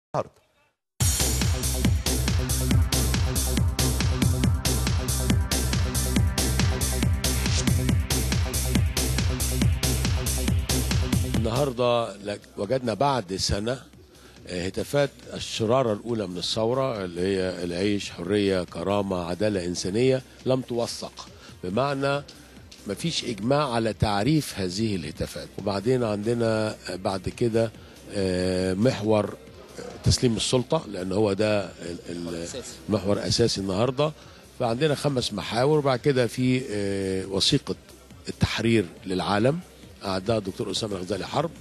النهارده النهارده لك- وجدنا بعد سنه آه، هتافات الشراره الاولى من الثوره اللي هي العيش حريه كرامه عداله انسانيه لم توثق بمعنى ما فيش اجماع على تعريف هذه الهتافات وبعدين عندنا آه، بعد كده آه، محور آه، تسليم السلطه لان هو ده ال- ال- محور اساسي النهارده فعندنا خمس محاور وبعد كده في آه، وثيقه التحرير للعالم أعدها الدكتور أسامة الغزالي حرب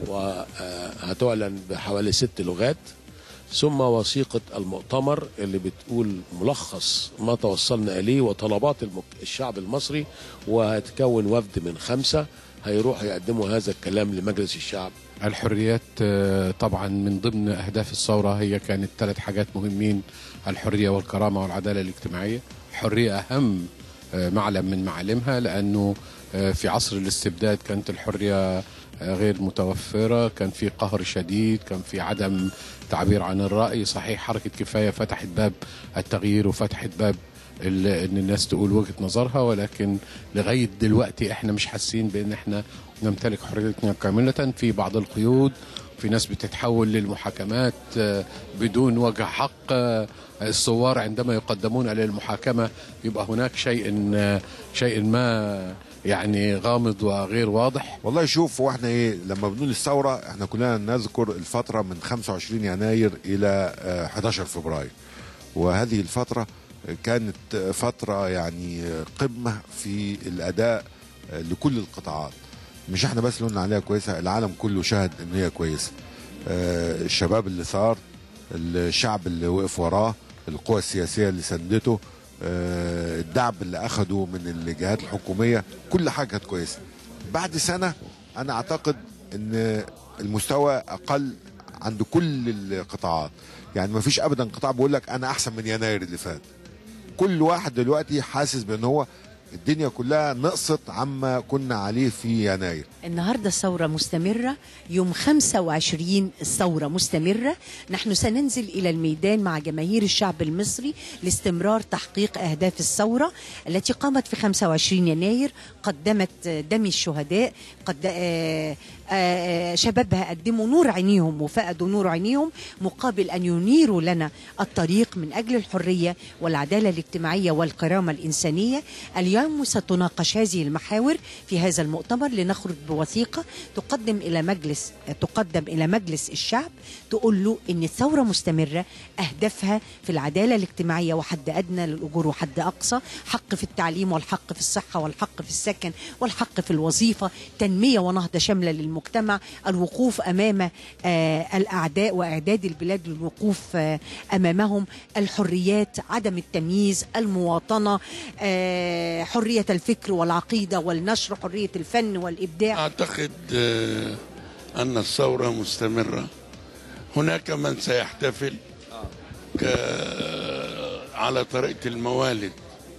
وهتعلن بحوالي ست لغات ثم وثيقة المؤتمر اللي بتقول ملخص ما توصلنا إليه وطلبات المك... الشعب المصري وهتكون وفد من خمسة هيروحوا يقدموا هذا الكلام لمجلس الشعب الحريات آه، طبعا من ضمن اهداف الثوره هي كانت ثلاث حاجات مهمين الحريه والكرامه والعداله الاجتماعيه حريه اهم آه، معلم من معالمها لانه آه، في عصر الاستبداد كانت الحريه آه، غير متوفره كان في قهر شديد كان في عدم تعبير عن الراي صحيح حركه كفايه فتحت باب التغيير وفتحت باب ال- ان الناس تقول وجهه نظرها ولكن لغايه دلوقتي احنا مش حاسين بان احنا نمتلك حريتنا كامله في بعض القيود في ناس بتتحول للمحاكمات آه، بدون وجه حق آه، الثوار عندما يقدمون للمحاكمه يبقى هناك شيء آه، شيء ما يعني غامض وغير واضح والله شوف واحنا ايه لما بنقول الثوره احنا كلنا نذكر الفتره من 25 يناير الى آه، 11 فبراير وهذه الفتره كانت فتره يعني قمه في الاداء آه، لكل القطاعات مش احنا بس اللي قلنا عليها كويسه العالم كله شهد ان هي كويسه آه، الشباب اللي ثار الشعب اللي وقف وراه القوى السياسيه اللي سندته آه، الدعم اللي اخده من الجهات الحكوميه كل حاجه كانت كويسه بعد سنه انا اعتقد ان المستوى اقل عند كل القطاعات يعني ما فيش ابدا قطاع بيقول لك انا احسن من يناير اللي فات كل واحد دلوقتي حاسس بان هو الدنيا كلها نقصت عما كنا عليه في يناير النهارده الثورة مستمرة يوم 25 الثورة مستمرة نحن سننزل إلى الميدان مع جماهير الشعب المصري لاستمرار تحقيق أهداف الثورة التي قامت في 25 يناير قدمت دم الشهداء قد آه، آه، شبابها قدموا نور عينيهم وفقدوا نور عينيهم مقابل أن ينيروا لنا الطريق من أجل الحرية والعدالة الاجتماعية والكرامة الإنسانية اليوم ستناقش هذه المحاور في هذا المؤتمر لنخرج بوثيقة تقدم إلى مجلس تقدم إلى مجلس الشعب تقول له إن الثورة مستمرة أهدافها في العدالة الاجتماعية وحد أدنى للأجور وحد أقصى حق في التعليم والحق في الصحة والحق في السكن والحق في الوظيفة تنمية ونهضة شاملة للمجتمع الوقوف أمام آه الأعداء وإعداد البلاد للوقوف آه أمامهم الحريات عدم التمييز المواطنة آه حرية الفكر والعقيدة والنشر حرية الفن والإبداع أعتقد آه، أن الثورة مستمرة هناك من سيحتفل ك- على طريقة الموالد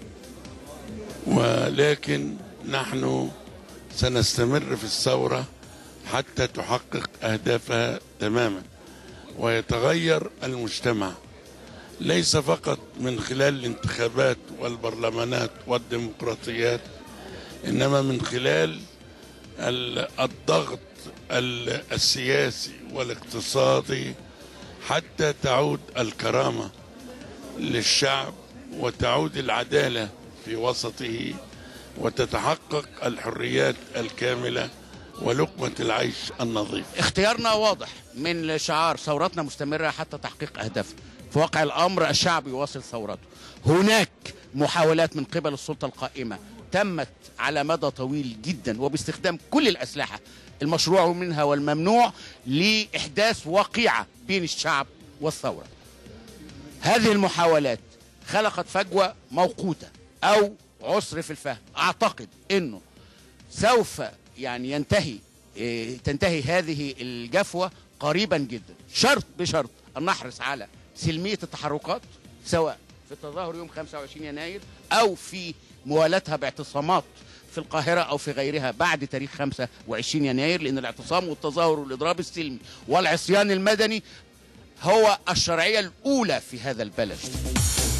ولكن نحن سنستمر في الثورة حتى تحقق أهدافها تماما ويتغير المجتمع ليس فقط من خلال الانتخابات والبرلمانات والديمقراطيات إنما من خلال ال- الضغط ال- السياسي والاقتصادي حتى تعود الكرامة للشعب وتعود العدالة في وسطه وتتحقق الحريات الكاملة ولقمة العيش النظيف اختيارنا واضح من شعار ثورتنا مستمرة حتى تحقيق أهدافنا في واقع الأمر الشعب يواصل ثورته هناك محاولات من قبل السلطة القائمة تمت على مدى طويل جدا وباستخدام كل الأسلحة المشروع منها والممنوع لإحداث وقيعة بين الشعب والثورة هذه المحاولات خلقت فجوة موقوتة أو عسر في الفهم أعتقد أنه سوف يعني ينتهي إيه، تنتهي هذه الجفوة قريبا جدا شرط بشرط أن نحرص على سلمية التحركات سواء في التظاهر يوم 25 يناير أو في موالاتها باعتصامات في القاهرة أو في غيرها بعد تاريخ 25 يناير لأن الاعتصام والتظاهر والإضراب السلمي والعصيان المدني هو الشرعية الأولى في هذا البلد